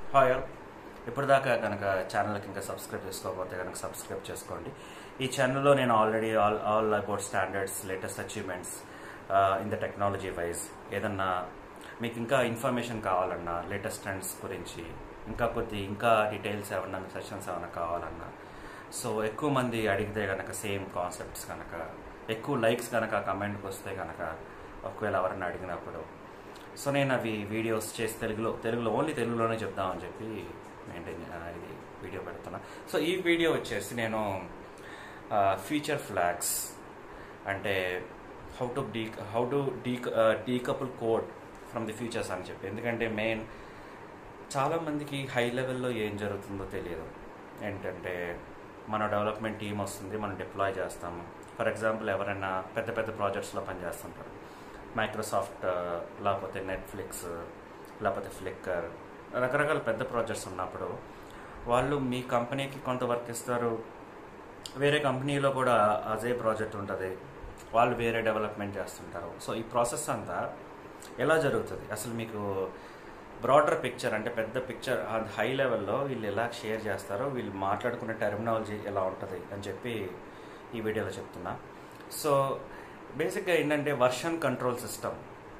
hi all ఇప్పటిదాకా కనుక ఛానల్కి ఇంకా సబ్స్క్రైబ్ చేసుకోకపోతే కనుక సబ్స్క్రైబ్ చేసుకోండి ఈ ఛానల్లో నేను already all all about standards latest achievements in the technology wise ఏదన్నా మీకు ఇంకా ఇన్ఫర్మేషన్ కావాలన్నా లేటెస్ట్ ట్రెండ్స్ గురించి ఇంకా కొద్ది ఇంకా డీటెయిల్స్ ఏమన్నా సెషన్స్ ఏమైనా కావాలన్నా సో ఎక్కువ మంది అడిగితే కనుక సేమ్ కాన్సెప్ట్స్ కనుక ఎక్కువ లైక్స్ కనుక కమెంట్కి వస్తే కనుక ఒకవేళ ఎవరైనా అడిగినప్పుడు సో నేను అవి వీడియోస్ చేసి తెలుగులో తెలుగులో ఓన్లీ తెలుగులోనే చెప్దామని చెప్పి మెయింటైన్ ఇది వీడియో పెడుతున్నా సో ఈ వీడియో వచ్చేసి నేను ఫీచర్ ఫ్లాగ్స్ అంటే how to de how to de decouple code from the features అని చెప్పి ఎందుకంటే మెయిన్ చాలామందికి హై లెవెల్లో ఏం జరుగుతుందో తెలియదు ఏంటంటే మన డెవలప్మెంట్ టీం వస్తుంది మనం డిప్లాయ్ చేస్తాము ఫర్ ఎగ్జాంపుల్ ఎవరైనా పెద్ద పెద్ద ప్రాజెక్ట్స్లో పనిచేస్తుంటారు మైక్రోసాఫ్ట్ లేకపోతే నెట్ఫ్లిక్స్ లేకపోతే ఫ్లిక్కర్ రకరకాల పెద్ద ప్రాజెక్ట్స్ ఉన్నప్పుడు వాళ్ళు మీ కంపెనీకి కొంత వర్క్ ఇస్తారు వేరే కంపెనీలో కూడా అదే ప్రాజెక్ట్ ఉంటుంది వాళ్ళు వేరే డెవలప్మెంట్ చేస్తుంటారు సో ఈ ప్రాసెస్ అంతా ఎలా జరుగుతుంది అసలు మీకు బ్రాడర్ పిక్చర్ అంటే పెద్ద పిక్చర్ హై లెవెల్లో వీళ్ళు ఎలా షేర్ చేస్తారో వీళ్ళు మాట్లాడుకునే టెర్మినాలజీ ఎలా ఉంటుంది అని చెప్పి ఈ వీడియోలో చెప్తున్నా సో బేసిక్గా ఏంటంటే వర్షన్ కంట్రోల్ సిస్టమ్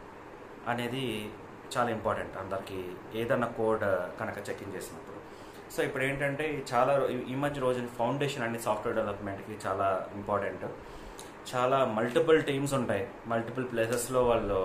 అనేది చాలా ఇంపార్టెంట్ అందరికి ఏదన్నా కోడ్ కనుక చెకింగ్ చేసినప్పుడు సో ఇప్పుడు ఏంటంటే చాలా ఈ మధ్య రోజు ఫౌండేషన్ అనేది సాఫ్ట్వేర్ డెవలప్మెంట్కి చాలా ఇంపార్టెంట్ చాలా మల్టిపుల్ టీమ్స్ ఉంటాయి మల్టిపుల్ ప్లేసెస్లో వాళ్ళు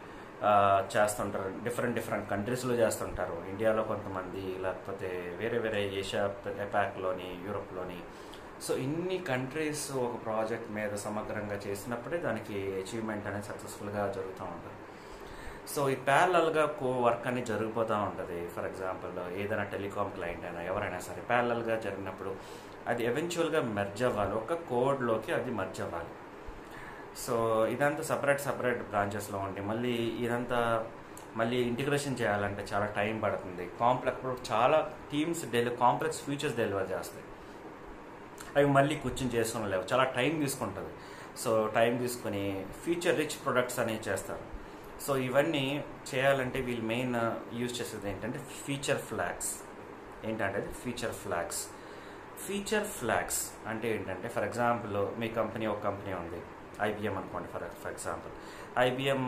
చేస్తుంటారు డిఫరెంట్ డిఫరెంట్ కంట్రీస్లో చేస్తుంటారు ఇండియాలో కొంతమంది లేకపోతే వేరే వేరే ఏషియా ఎపాక్లోని యూరోప్లోని సో ఇన్ని కంట్రీస్ ఒక ప్రాజెక్ట్ మీద సమగ్రంగా చేసినప్పుడే దానికి అచీవ్మెంట్ అనేది సక్సెస్ఫుల్గా జరుగుతూ ఉంటుంది సో ఈ ప్యారలల్గా కో వర్క్ అనేది జరిగిపోతూ ఉంటుంది ఫర్ ఎగ్జాంపుల్ ఏదైనా టెలికామ్ క్లయింట్ అయినా ఎవరైనా సరే ప్యారలల్గా జరిగినప్పుడు అది ఎవెన్చువల్గా మెర్జ్ అవ్వాలి ఒక కోడ్లోకి అది మర్జ్ అవ్వాలి సో ఇదంతా సపరేట్ సపరేట్ బ్రాంచెస్లో ఉండి మళ్ళీ ఇదంతా మళ్ళీ ఇంటిగ్రేషన్ చేయాలంటే చాలా టైం పడుతుంది కాంప్లెక్స్ చాలా teams deli complex features deliver చేస్తాయి అవి మళ్ళీ కూర్చొని చేసుకుని లేవు చాలా టైం తీసుకుంటుంది సో టైం తీసుకుని ఫీచర్ రిచ్ ప్రొడక్ట్స్ అనేవి చేస్తారు సో ఇవన్నీ చేయాలంటే వీళ్ళు మెయిన్ యూజ్ చేసేది ఏంటంటే ఫీచర్ ఫ్లాగ్స్ ఏంటంటే ఫీచర్ ఫ్లాగ్స్ ఫీచర్ ఫ్లాగ్స్ అంటే ఏంటంటే ఫర్ ఎగ్జాంపుల్ మీ కంపెనీ ఒక కంపెనీ ఉంది ఐబిఎం అనుకోండి for for example IBM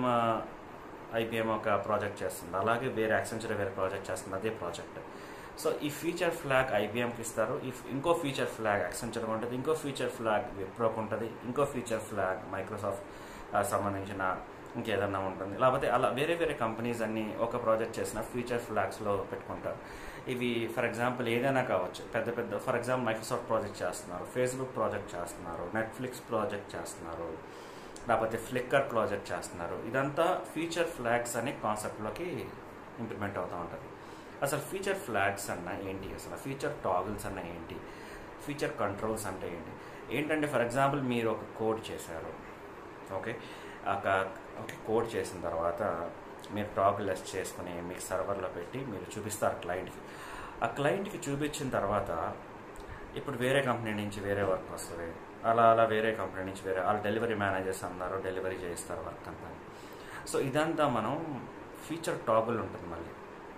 IBM ఒక ప్రాజెక్ట్ చేస్తుంది అలాగే వేరే యాక్సెంచర్ వేరే ప్రాజెక్ట్ చేస్తుంది అదే ప్రాజెక్ట్ సో ఈ ఫీచర్ ఫ్లాగ్ ఐబిఎంకి ఇస్తారు ఇఫ్ ఇంకో ఫీచర్ ఫ్లాగ్ యాక్సెంచర్ ఉంటుంది ఇంకో ఫీచర్ ఫ్లాగ్ విప్రోకి ఉంటుంది ఇంకో ఫీచర్ ఫ్లాగ్ మైక్రోసాఫ్ట్ సంబంధించిన ఇంకేదన్నా ఉంటుంది లేకపోతే అలా వేరే వేరే కంపెనీస్ అన్ని ఒక ప్రాజెక్ట్ చేసిన ఫీచర్ ఫ్లాగ్స్లో పెట్టుకుంటారు ఇవి ఫర్ ఎగ్జాంపుల్ ఏదైనా కావచ్చు పెద్ద పెద్ద ఫర్ ఎగ్జాంపుల్ మైక్రోసాఫ్ట్ ప్రాజెక్ట్ చేస్తున్నారు ఫేస్బుక్ ప్రాజెక్ట్ చేస్తున్నారు నెట్ఫ్లిక్స్ ప్రాజెక్ట్ చేస్తున్నారు లేకపోతే ఫ్లిక్కర్ ప్రాజెక్ట్ చేస్తున్నారు ఇదంతా ఫీచర్ ఫ్లాగ్స్ అనే కాన్సెప్ట్లోకి ఇంప్లిమెంట్ అవుతూ ఉంటుంది అసలు ఫీచర్ ఫ్లాగ్స్ అన్న ఏంటి అసలు ఫీచర్ టాగిల్స్ అన్న ఏంటి ఫీచర్ కంట్రోల్స్ అంటే ఏంటి ఏంటంటే ఫర్ ఎగ్జాంపుల్ మీరు ఒక కోడ్ చేశారు ఓకే ఒక ఒక కోడ్ చేసిన తర్వాత మీరు టాగ్ లెస్ చేసుకుని మీకు సర్వర్లో పెట్టి మీరు చూపిస్తారు క్లయింట్కి ఆ క్లయింట్కి చూపించిన తర్వాత ఇప్పుడు వేరే కంపెనీ నుంచి వేరే వర్క్ వస్తుంది అలా అలా వేరే కంపెనీ నుంచి వేరే వాళ్ళు డెలివరీ మేనేజర్స్ అన్నారు డెలివరీ చేస్తారు వర్క్ అంతా సో ఇదంతా మనం ఫీచర్ టాగుల్ ఉంటుంది మళ్ళీ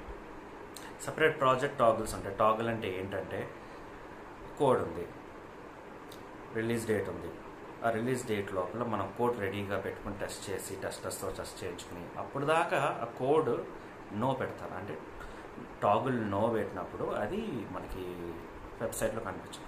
సపరేట్ ప్రాజెక్ట్ టాగుల్స్ ఉంటాయి టాగుల్ అంటే ఏంటంటే కోడ్ ఉంది రిలీజ్ డేట్ ఉంది ఆ రిలీజ్ డేట్ లోపల మనం కోడ్ రెడీగా పెట్టుకుని టెస్ట్ చేసి టెస్టర్స్తో టెస్ట్ చేయించుకుని అప్పుడు దాకా ఆ కోడ్ నో పెడతారు అంటే టాగుల్ నో పెట్టినప్పుడు అది మనకి వెబ్సైట్లో కనిపించదు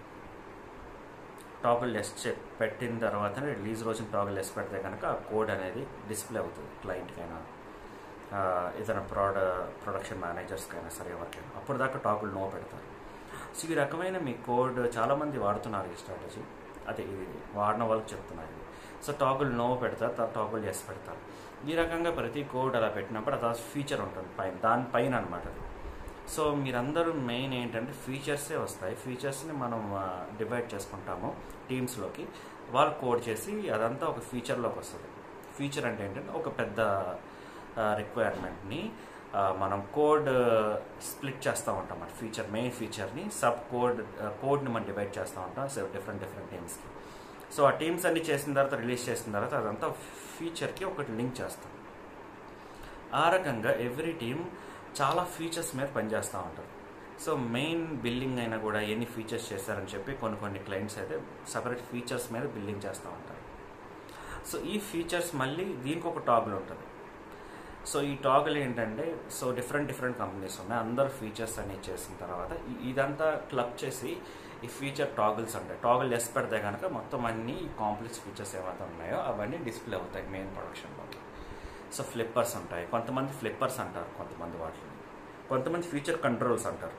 టాగుల్ లెస్ పెట్టిన తర్వాత రిలీజ్ రోజున టాగుల్ లెస్ పెడితే కనుక ఆ కోడ్ అనేది డిస్ప్లే అవుతుంది క్లయింట్కైనా ఏదైనా ప్రోడ ప్రొడక్షన్ మేనేజర్స్కైనా సరే ఎవరికైనా అప్పుడు దాకా టాగుల్ నో పెడతారు సో ఈ రకమైన మీ కోడ్ చాలామంది వాడుతున్నారు ఈ స్ట్రాటజీ అదే ఇది వాడిన వాళ్ళకి చెప్తున్నారు సో టాగుల్ నో పెడతారు తర్వాత టాగుల్ ఎస్ పెడతారు ఈ రకంగా ప్రతి కోడ్ అలా పెట్టినప్పుడు అది ఫీచర్ ఉంటుంది పైన దానిపైన అనమాట అది సో మీరందరూ మెయిన్ ఏంటంటే ఫీచర్సే వస్తాయి ఫీచర్స్ని మనం డివైడ్ చేసుకుంటాము టీమ్స్లోకి వాళ్ళు కోడ్ చేసి అదంతా ఒక ఫీచర్లోకి వస్తుంది ఫీచర్ అంటే ఏంటంటే ఒక పెద్ద రిక్వైర్మెంట్ని మనం కోడ్ స్ప్లిట్ చేస్తూ ఉంటాం మన ఫీచర్ మెయిన్ ఫీచర్ని సబ్ కోడ్ కోడ్ని మనం డివైడ్ చేస్తూ ఉంటాం సో డిఫరెంట్ డిఫరెంట్ టీమ్స్కి సో ఆ టీమ్స్ అన్ని చేసిన తర్వాత రిలీజ్ చేసిన తర్వాత అదంతా ఫీచర్కి ఒకటి లింక్ చేస్తాం ఆ రకంగా ఎవ్రీ టీమ్ చాలా ఫీచర్స్ మీద పనిచేస్తూ ఉంటారు సో మెయిన్ బిల్డింగ్ అయినా కూడా ఎన్ని ఫీచర్స్ చేస్తారని చెప్పి కొన్ని కొన్ని క్లయింట్స్ అయితే సపరేట్ ఫీచర్స్ మీద బిల్డింగ్ చేస్తూ ఉంటారు సో ఈ ఫీచర్స్ మళ్ళీ దీనికి ఒక టాగుల్ ఉంటుంది సో ఈ టాగుల్ ఏంటంటే సో డిఫరెంట్ డిఫరెంట్ కంపెనీస్ ఉన్నాయి అందరు ఫీచర్స్ అన్ని చేసిన తర్వాత ఇ- ఇదంతా క్లబ్ చేసి ఈ ఫీచర్ టాగుల్స్ ఉంటాయి టాగుల్ ఎస్ పెడితే కనుక మొత్తం అన్ని కాంప్లెక్స్ ఫీచర్స్ ఏమైతే ఉన్నాయో అవన్నీ డిస్ప్లే అవుతాయి మెయిన్ ప్రొడక్షన్లో సో ఫ్లిప్పర్స్ ఉంటాయి కొంతమంది ఫ్లిప్పర్స్ అంటారు కొంతమంది వాటిని కొంతమంది ఫీచర్ కంట్రోల్స్ అంటారు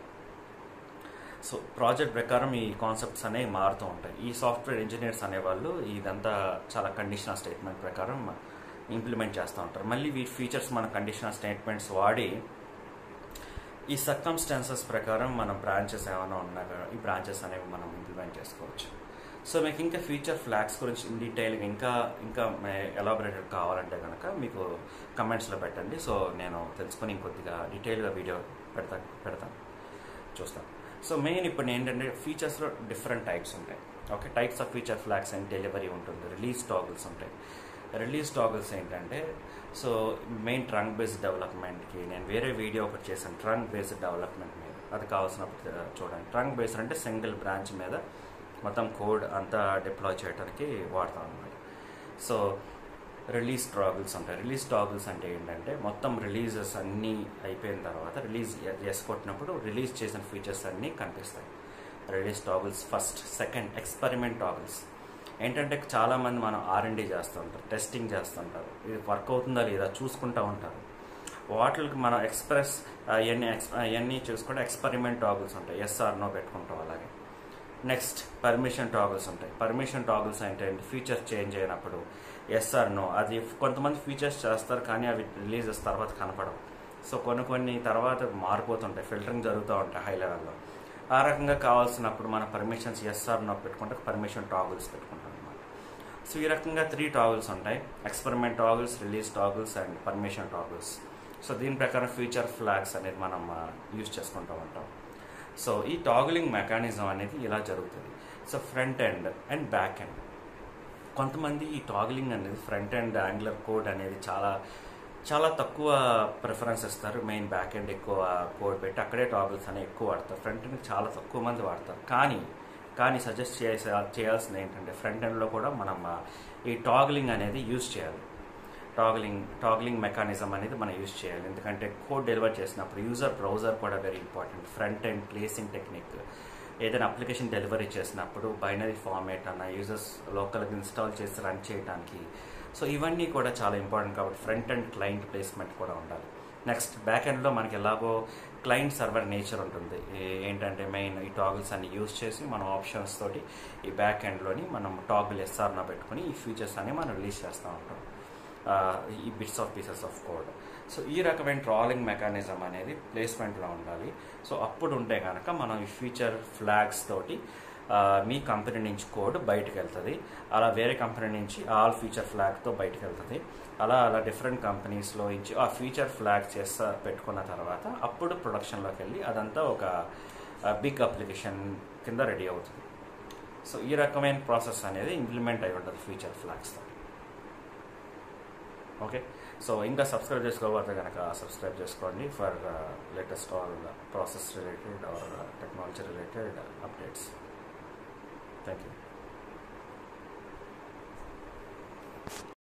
సో ప్రాజెక్ట్ ప్రకారం ఈ కాన్సెప్ట్స్ అనేవి మారుతూ ఉంటాయి ఈ సాఫ్ట్వేర్ ఇంజనీర్స్ అనేవాళ్ళు ఇదంతా చాలా కండిషనల్ స్టేట్మెంట్ ప్రకారం ఇంప్లిమెంట్ చేస్తూ ఉంటారు మళ్ళీ వీటి ఫీచర్స్ మన కండిషనల్ స్టేట్మెంట్స్ వాడి ఈ సర్కమ్స్టాన్సెస్ ప్రకారం మన బ్రాంచెస్ ఏమైనా ఉన్నా కూడా ఈ బ్రాంచెస్ అనేవి మనం ఇంప్లిమెంట్ చేసుకోవచ్చు సో మీకు ఇంకా ఫ్యూచర్ ఫ్లాగ్స్ గురించి ఇన్ డీటెయిల్గా ఇంకా ఇంకా ఎలాబరేటెడ్ కావాలంటే కనుక మీకు కమెంట్స్లో పెట్టండి సో నేను తెలుసుకొని ఇంకొద్దిగా డీటెయిల్గా వీడియో పెడతా పెడతాను చూస్తాను సో మెయిన్ ఇప్పుడు ఏంటంటే ఫీచర్స్లో డిఫరెంట్ టైప్స్ ఉంటాయి okay types of feature flags and delivery ఉంటుంది రిలీజ్ టాగిల్స్ ఉంటాయి రిలీజ్ టాగిల్స్ ఏంటంటే సో మెయిన్ ట్రంక్ బేస్డ్ డెవలప్మెంట్కి నేను వేరే వీడియో ఒకటి చేశాను ట్రంక్ బేస్డ్ డెవలప్మెంట్ మీద అది కావాల్సినప్పుడు చూడండి ట్రంక్ బేస్డ్ అంటే సింగిల్ బ్రాంచ్ మీద మొత్తం కోడ్ అంతా డిప్లాయ్ చేయడానికి వాడతాం అన్నమాట సో రిలీజ్ టాగిల్స్ ఉంటాయి రిలీజ్ టాగిల్స్ అంటే ఏంటంటే మొత్తం రిలీజెస్ అన్నీ అయిపోయిన తర్వాత రిలీజ్ ఎస్ కొట్టినప్పుడు రిలీజ్ చేసిన ఫీచర్స్ అన్నీ కనిపిస్తాయి release toggles first second experiment toggles ఏంటంటే చాలామంది మనం ఆర్ఎండి చేస్తూ ఉంటారు టెస్టింగ్ చేస్తుంటారు ఇది వర్క్ అవుతుందా లేదా చూసుకుంటూ ఉంటారు వాటికి మనం ఎక్స్ప్రెస్ అవన్నీ ఎక్స్ అవన్నీ చూసుకుంటే ఎక్స్పెరిమెంట్ టాగిల్స్ ఉంటాయి ఎస్ఆర్ నో పెట్టుకుంటాం అలాగే నెక్స్ట్ పర్మిషన్ టాగిల్స్ ఉంటాయి పర్మిషన్ టాగిల్స్ అంటే ఫీచర్ చేంజ్ అయినప్పుడు ఎస్ఆర్ నో అది కొంతమంది ఫీచర్స్ చేస్తారు కానీ అవి రిలీజెస్ తర్వాత కనపడవు సో కొన్ని కొన్ని తర్వాత మారిపోతుంటాయి ఫిల్టరింగ్ జరుగుతూ ఉంటాయి హై లెవెల్లో ఆ రకంగా కావాల్సినప్పుడు మన పర్మిషన్స్ ఎస్ఆర్ నో పెట్టుకుంటే పర్మిషన్ టాగిల్స్ పెట్టుకుంటాం అనమాట సో ఈ రకంగా త్రీ టాగిల్స్ ఉంటాయి experiment toggles release toggles and permission toggles so దీని ప్రకారం ఫ్యూచర్ ఫ్లాగ్స్ అనేది మనం యూజ్ చేసుకుంటూ ఉంటాం సో ఈ టాగిలింగ్ మెకానిజం అనేది ఇలా జరుగుతుంది so front end and back end కొంతమంది ఈ టాగిలింగ్ అనేది ఫ్రంట్ ఎండ్ యాంగులర్ కోడ్ అనేది చాలా చాలా తక్కువ ప్రిఫరెన్స్ ఇస్తారు మెయిన్ బ్యాక్ ఎండ్ ఎక్కువ కోడ్ పెట్టి అక్కడే టాగిల్స్ అనేవి ఎక్కువ వాడతారు ఫ్రంట్ ఎండ్ చాలా తక్కువ మంది వాడతారు కానీ కానీ సజెస్ట్ చేసే చేయాల్సింది ఏంటంటే ఫ్రంట్ ఎండ్లో కూడా మనం ఆ, ఈ టాగిలింగ్ అనేది యూజ్ చేయాలి టాగిలింగ్ టాగిలింగ్ మెకానిజం అనేది మనం యూజ్ చేయాలి ఎందుకంటే కోడ్ డెలివర్ చేసినప్పుడు యూజర్ బ్రౌజర్ కూడా very important front end placing technique ఏదైనా అప్లికేషన్ డెలివరీ చేసినప్పుడు బైనరీ ఫార్మేట్ అన్న యూజర్స్ లోకల్గా ఇన్స్టాల్ చేసి రన్ చేయడానికి సో ఇవన్నీ కూడా చాలా ఇంపార్టెంట్ కాబట్టి ఫ్రంట్ అండ్ క్లయింట్ ప్లేస్మెంట్ కూడా ఉండాలి నెక్స్ట్ బ్యాక్ ఎండ్లో మనకి ఎలాగో క్లయింట్ సర్వర్ నేచర్ ఉంటుంది ఏ- ఏంటంటే మెయిన్ ఈ టాగిల్స్ అన్ని యూజ్ చేసి మన ఆప్షన్స్ తోటి ఈ బ్యాక్ ఎండ్లోని మనం టాగిల్ ఎస్ఆర్న పెట్టుకుని ఈ ఫీచర్స్ అన్ని మనం రిలీజ్ చేస్తూ ఉంటాం ఆ, ఈ bits of pieces of code so ఈ రకమైన ట్రాలింగ్ మెకానిజం అనేది ప్లేస్మెంట్లో ఉండాలి సో అప్పుడు ఉంటే కనుక మనం ఈ ఫీచర్ ఫ్లాగ్స్ తోటి ఆ, మీ కంపెనీ నుంచి కోడ్ బయటకు వెళ్తుంది అలా వేరే కంపెనీ నుంచి ఆల్ ఫీచర్ ఫ్లాగ్తో బయటకు వెళ్తుంది అలా అలా డిఫరెంట్ కంపెనీస్లో నుంచి ఆ ఫీచర్ ఫ్లాగ్ చేస్తా పెట్టుకున్న తర్వాత అప్పుడు ప్రొడక్షన్లోకి వెళ్ళి అదంతా ఒక బిగ్ అప్లికేషన్ కింద రెడీ అవుతుంది సో ఈ రకమైన ప్రాసెస్ అనేది ఇంప్లిమెంట్ అయి ఉంటుంది ఫీచర్ ఫ్లాగ్స్తో ఓకే సో ఇంకా సబ్స్క్రైబ్ చేసుకోకపోతే కనుక సబ్స్క్రైబ్ చేసుకోండి for latest all process related or technology related updates thank you